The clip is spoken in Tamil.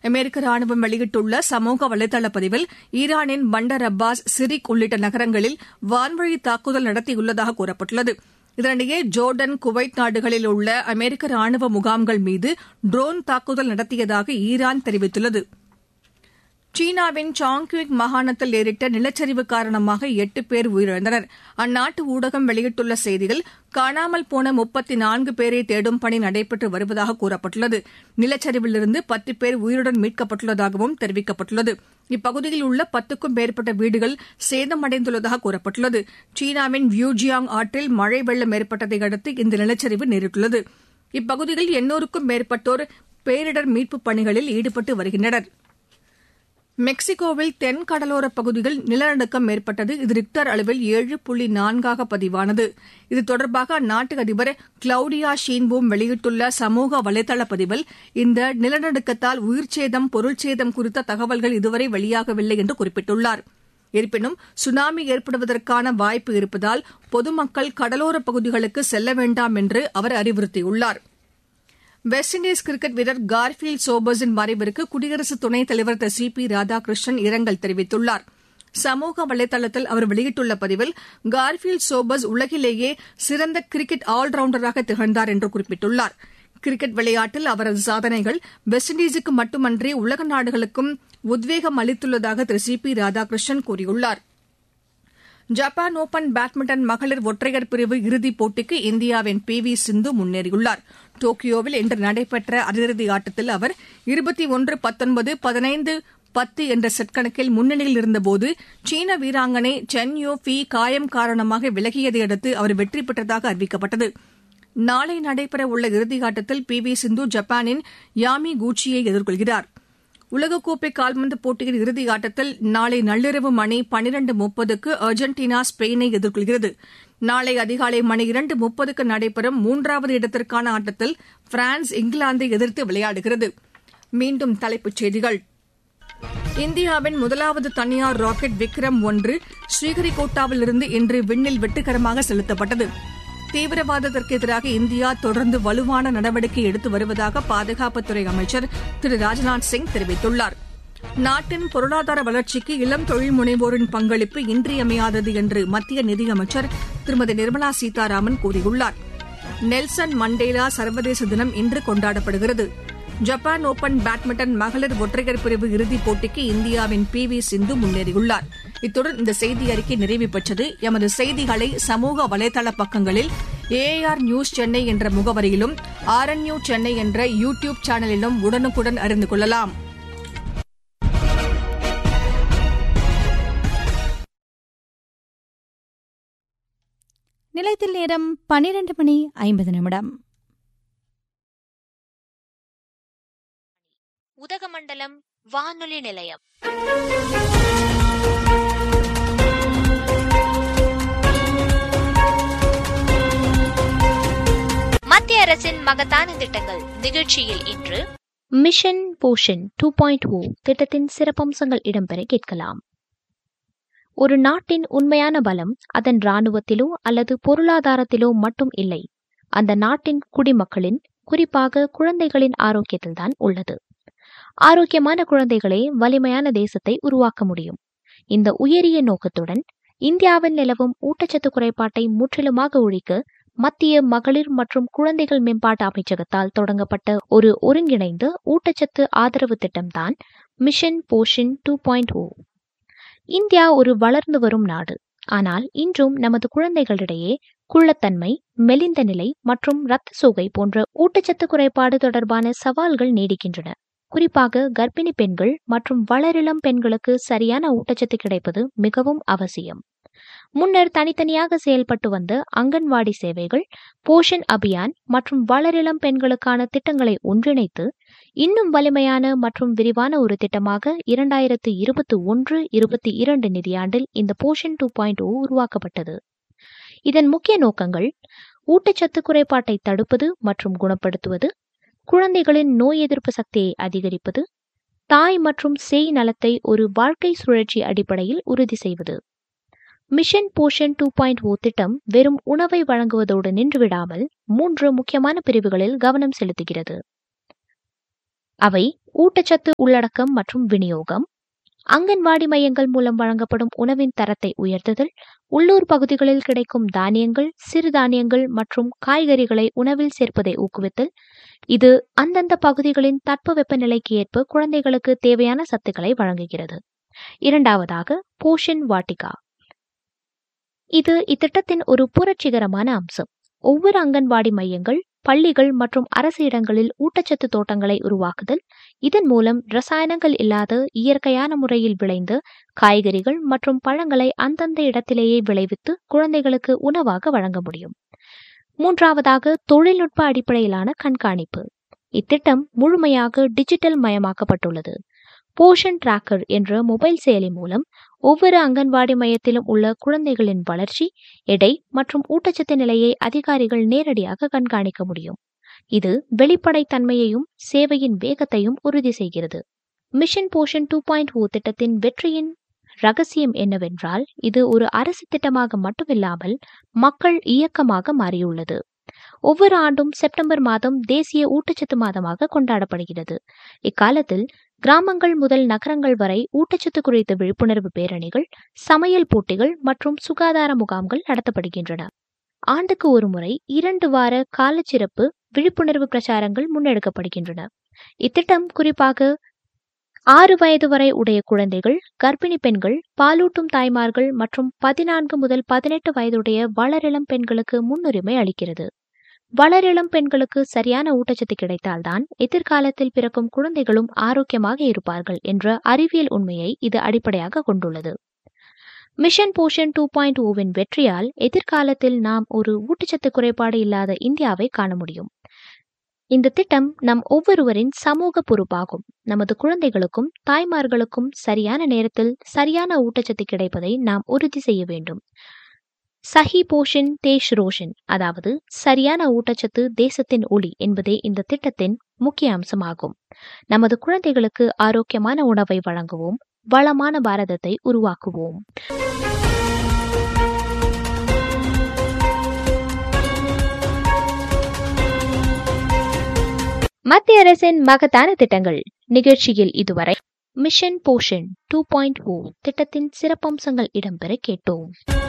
அமெரிக்க ராணுவம் வெளியிட்டுள்ள சமூக வலைதள பதிவில் ஈரானின் பண்டர் அப்பாஸ் சிரிக் உள்ளிட்ட நகரங்களில் வான்வழி தாக்குதல் நடத்தியுள்ளதாக கூறப்பட்டுள்ளது இதனிடையே ஜோர்டன் குவைத் நாடுகளில் உள்ள அமெரிக்க ராணுவ முகாம்கள் மீது ட்ரோன் தாக்குதல் நடத்தியதாக ஈரான் தெரிவித்துள்ளது சீனாவின் சாங்க்யூக் மாகாணத்தில் நேரிட்ட நிலச்சரிவு காரணமாக எட்டு பேர் உயிரிழந்தனர் அந்நாட்டு ஊடகம் வெளியிட்டுள்ள செய்தியில் காணாமல் போன முப்பத்தி நான்கு பேரை தேடும் பணி நடைபெற்று வருவதாக கூறப்பட்டுள்ளது நிலச்சரிவிலிருந்து பத்து பேர் உயிருடன் மீட்கப்பட்டுள்ளதாகவும் தெரிவிக்கப்பட்டுள்ளது இப்பகுதியில் உள்ள பத்துக்கும் மேற்பட்ட வீடுகள் சேதமடைந்துள்ளதாக கூறப்பட்டுள்ளது சீனாவின் வியூஜியாங் ஆற்றில் மழை வெள்ளம் ஏற்பட்டதை அடுத்து இந்த நிலச்சரிவு நேரிட்டுள்ளது இப்பகுதியில் எண்ணூறுக்கும் மேற்பட்டோர் பேரிடர் மீட்புப் பணிகளில் ஈடுபட்டு வருகின்றனர் மெக்சிகோவில் தென் கடலோரப் பகுதியில் நிலநடுக்கம் ஏற்பட்டது இது ரிக்டர் அளவில் ஏழு புள்ளி நான்காக பதிவானது இது தொடர்பாக அந்நாட்டு அதிபர் கிளவுடியா ஷீன்பூம் வெளியிட்டுள்ள சமூக வலைதள பதிவில் இந்த நிலநடுக்கத்தால் உயிர்ச்சேதம் பொருள்சேதம் குறித்த தகவல்கள் இதுவரை வெளியாகவில்லை என்று குறிப்பிட்டுள்ளார் இருப்பினும் சுனாமி ஏற்படுவதற்கான வாய்ப்பு இருப்பதால் பொதுமக்கள் கடலோரப் பகுதிகளுக்கு செல்ல வேண்டாம் என்று அவர் அறிவுறுத்தியுள்ளார் வெஸ்ட் இண்டீஸ் கிரிக்கெட் வீரர் கார்ஃபீல் சோபர்ஸின் மறைவிற்கு குடியரசு துணைத் தலைவர் திரு சி பி ராதாகிருஷ்ணன் இரங்கல் தெரிவித்துள்ளார் சமூக வலைதளத்தில் அவர் வெளியிட்டுள்ள பதிவில் கார்ஃபீல் சோபர்ஸ் உலகிலேயே சிறந்த கிரிக்கெட் ஆல்ரவுண்டராக திகழ்ந்தார் என்று குறிப்பிட்டுள்ளார் கிரிக்கெட் விளையாட்டில் அவரது சாதனைகள் வெஸ்ட் இண்டீஸுக்கு மட்டுமன்றி உலக நாடுகளுக்கும் உத்வேகம் அளித்துள்ளதாக திரு சி பி ராதாகிருஷ்ணன் கூறியுள்ளார் ஜப்பான் ஒபன் பேட்மிண்டன் மகளிர் ஒற்றையர் பிரிவு இறுதிப் போட்டிக்கு இந்தியாவின் பி வி சிந்து முன்னேறியுள்ளார் டோக்கியோவில் இன்று நடைபெற்ற அரையிறுதி ஆட்டத்தில் அவர் இருபத்தி ஒன்று பத்தொன்பது பதினைந்து பத்து என்ற செட் கணக்கில் முன்னணியில் இருந்தபோது சீன வீராங்கனை சென் யோ ஃபி காயம் காரணமாக விலகியதை அடுத்து அவர் வெற்றி பெற்றதாக அறிவிக்கப்பட்டது நாளை நடைபெறவுள்ள இறுதியாட்டத்தில் பி வி சிந்து ஜப்பானின் யாமி கூச்சியை எதிர்கொள்கிறார் உலகக்கோப்பை கால்பந்து போட்டியின் இறுதி ஆட்டத்தில் நாளை நள்ளிரவு மணி பனிரண்டு முப்பதுக்கு அர்ஜென்டினா ஸ்பெயினை எதிர்கொள்கிறது நாளை அதிகாலை மணி இரண்டு முப்பதுக்கு நடைபெறும் மூன்றாவது இடத்திற்கான ஆட்டத்தில் பிரான்ஸ் இங்கிலாந்தை எதிர்த்து விளையாடுகிறது மீண்டும் தலைப்புச் செய்திகள் இந்தியாவின் முதலாவது தனியார் ராக்கெட் விக்ரம் ஒன்று ஸ்ரீஹரிகோட்டாவிலிருந்து இன்று விண்ணில் வெற்றிகரமாக செலுத்தப்பட்டது தீவிரவாதத்திற்கு எதிராக இந்தியா தொடர்ந்து வலுவான நடவடிக்கை எடுத்து வருவதாக பாதுகாப்புத்துறை அமைச்சர் திரு ராஜ்நாத் சிங் தெரிவித்துள்ளார் நாட்டின் பொருளாதார வளர்ச்சிக்கு இளம் தொழில் முனைவோரின் பங்களிப்பு இன்றியமையாதது என்று மத்திய நிதியமைச்சர் திருமதி நிர்மலா சீதாராமன் கூறியுள்ளார் நெல்சன் மண்டேலா சர்வதேச தினம் இன்று கொண்டாடப்படுகிறது ஜப்பான் ஓபன் பேட்மிண்டன் மகளிர் ஒற்றையர் பிரிவு இறுதிப் போட்டிக்கு இந்தியாவின் பி வி சிந்து முன்னேறியுள்ளார் இத்துடன் இந்த செய்தி அறிக்கை நிறைவு பெற்றது எமது செய்திகளை சமூக வலைதள பக்கங்களில் ஏஆர் நியூஸ் சென்னை என்ற முகவரியிலும் ஆர் என் நியூ சென்னை என்ற யூ டியூப் சேனலிலும் உடனுக்குடன் அறிந்து கொள்ளலாம் நிலையத்தில் நேரம் பனிரெண்டு மணி ஐம்பது நிமிடம் உதகமண்டலம் வானொலி நிலையம் மத்திய அரசின் மகத்தான திட்டங்கள் நிகழ்ச்சியில் இன்று mission Poshan two point O திட்டத்தின் சிறப்பம்சங்கள் இடம்பெற கேட்கலாம் ஒரு நாட்டின் உண்மையான பலம் அதன் இராணுவத்திலோ அல்லது பொருளாதாரத்திலோ மட்டும் இல்லை அந்த நாட்டின் குடிமக்களின் குறிப்பாக குழந்தைகளின் ஆரோக்கியத்தில்தான் உள்ளது ஆரோக்கியமான குழந்தைகளே வலிமையான தேசத்தை உருவாக்க முடியும் இந்த உயரிய நோக்கத்துடன் இந்தியாவில் நிலவும் ஊட்டச்சத்து குறைபாட்டை முற்றிலுமாக ஒழிக்க மத்திய மகளிர் மற்றும் குழந்தைகள் மேம்பாட்டு அமைச்சகத்தால் தொடங்கப்பட்ட ஒரு ஒருங்கிணைந்த ஊட்டச்சத்து ஆதரவு திட்டம்தான் mission Poshan two point O India ஒரு வளர்ந்து வரும் நாடு ஆனால் இன்றும் நமது குழந்தைகளிடையே குள்ளத்தன்மை மெலிந்த நிலை மற்றும் இரத்த சோகை போன்ற ஊட்டச்சத்து குறைபாடு தொடர்பான சவால்கள் நீடிக்கின்றன குறிப்பாக கர்ப்பிணி பெண்கள் மற்றும் வளரிளம் பெண்களுக்கு சரியான ஊட்டச்சத்து கிடைப்பது மிகவும் அவசியம் முன்னர் தனித்தனியாக செயல்பட்டு வந்த அங்கன்வாடி சேவைகள் போஷன் அபியான் மற்றும் வளரிளம் பெண்களுக்கான திட்டங்களை ஒன்றிணைத்து இன்னும் வலிமையான மற்றும் விரிவான ஒரு திட்டமாக இரண்டாயிரத்து இருபத்தி ஒன்று இருபத்தி இரண்டு நிதியாண்டில் இந்த போஷன் டூ பாயிண்ட் ஓ உருவாக்கப்பட்டது இதன் முக்கிய நோக்கங்கள் ஊட்டச்சத்து குறைபாட்டை தடுப்பது மற்றும் குணப்படுத்துவது குழந்தைகளின் நோய் எதிர்ப்பு சக்தியை அதிகரிப்பது தாய் மற்றும் சேய் நலத்தை ஒரு வாழ்க்கை சுழற்சி அடிப்படையில் உறுதி செய்வது mission Poshan two point O திட்டம் வெறும் உணவை வழங்குவதோடு நின்றுவிடாமல் மூன்று முக்கியமான பிரிவுகளில் கவனம் செலுத்துகிறது அவை ஊட்டச்சத்து உள்ளடக்கம் மற்றும் விநியோகம் அங்கன்வாடி மையங்கள் மூலம் வழங்கப்படும் உணவின் தரத்தை உயர்த்துதல் உள்ளூர் பகுதிகளில் கிடைக்கும் தானியங்கள் சிறுதானியங்கள் மற்றும் காய்கறிகளை உணவில் சேர்ப்பதை ஊக்குவித்தல் இது அந்தந்த பகுதிகளின் தட்பவெப்பநிலைக்கு ஏற்ப குழந்தைகளுக்கு தேவையான சத்துக்களை வழங்குகிறது இரண்டாவதாக போஷன் வாட்டிகா இது இத்திட்டத்தின் ஒரு புரட்சிகரமான அம்சம் ஒவ்வொரு அங்கன்வாடி மையங்கள் பள்ளிகள் மற்றும் அரசு இடங்களில் ஊட்டச்சத்து தோட்டங்களை உருவாக்குதல் இதன் மூலம் ரசாயனங்கள் இல்லாத இயற்கையான முறையில் விளைந்த காய்கறிகள் மற்றும் பழங்களை அந்தந்த இடத்திலேயே விளைவித்து குழந்தைகளுக்கு உணவாக வழங்க முடியும் மூன்றாவதாக தொழில்நுட்ப அடிப்படையிலான கண்காணிப்பு இத்திட்டம் முழுமையாக டிஜிட்டல் மயமாக்கப்பட்டுள்ளது போஷன் டிராக்கர் என்ற மொபைல் செயலி மூலம் ஒவ்வொரு அங்கன்வாடி மையத்திலும் உள்ள குழந்தைகளின் வளர்ச்சி எடை மற்றும் ஊட்டச்சத்து நிலையை அதிகாரிகள் நேரடியாக கண்காணிக்க முடியும் இது வெளிப்படைத்தன்மையையும் சேவையின் வேகத்தையும் உறுதி செய்கிறது mission Poshan two point O திட்டத்தின் வெற்றியின் ரகசியம் என்னவென்றால் இது ஒரு அரசு திட்டமாக மட்டுமில்லாமல் மக்கள் இயக்கமாக மாறியுள்ளது ஒவ்வொரு ஆண்டும் செப்டம்பர் மாதம் தேசிய ஊட்டச்சத்து மாதமாக கொண்டாடப்படுகிறது இக்காலத்தில் கிராமங்கள் முதல் நகரங்கள் வரை ஊட்டச்சத்து குறித்த விழிப்புணர்வு பேரணிகள் சமையல் போட்டிகள் மற்றும் சுகாதார முகாம்கள் நடத்தப்படுகின்றன ஆண்டுக்கு ஒரு முறை இரண்டு வார காலச்சிறப்பு விழிப்புணர்வு பிரச்சாரங்கள் முன்னெடுக்கப்படுகின்றன இத்திட்டம் குறிப்பாக ஆறு வயது வரை உடைய குழந்தைகள் கர்ப்பிணி பெண்கள் பாலூட்டும் தாய்மார்கள் மற்றும் பதினான்கு முதல் பதினெட்டு வயதுடைய வளரிளம் பெண்களுக்கு முன்னுரிமை அளிக்கிறது வளரிளம் பெண்களுக்கு சரியான ஊட்டச்சத்து கிடைத்தால்தான் எதிர்காலத்தில் பிறக்கும் குழந்தைகளும் ஆரோக்கியமாக இருப்பார்கள் என்ற அறிவியல் உண்மையை இது அடிப்படையாக கொண்டுள்ளது மிஷன் போஷன் டூ பாயிண்ட் ஓவின் வெற்றியால் எதிர்காலத்தில் நாம் ஒரு ஊட்டச்சத்து குறைபாடு இல்லாத இந்தியாவை காண முடியும் இந்த திட்டம் நம் ஒவ்வொருவரின் சமூக பொறுப்பாகும் நமது குழந்தைகளுக்கும் தாய்மார்களுக்கும் சரியான நேரத்தில் சரியான ஊட்டச்சத்து கிடைப்பதை நாம் உறுதி செய்ய வேண்டும் சஹி போஷன் தேஷ் ரோஷன் அதாவது சரியான ஊட்டச்சத்து தேசத்தின் ஒளி என்பதே இந்த திட்டத்தின் முக்கிய அம்சமாகும் நமது குழந்தைகளுக்கு ஆரோக்கியமான உணவை வழங்குவோம் வளமான பாரதத்தை உருவாக்குவோம் மத்திய அரசின் மகத்தான திட்டங்கள் நிகழ்ச்சியில் இதுவரை mission Poshan two point O திட்டத்தின் சிறப்பம்சங்கள் இடம்பெற கேட்டோம்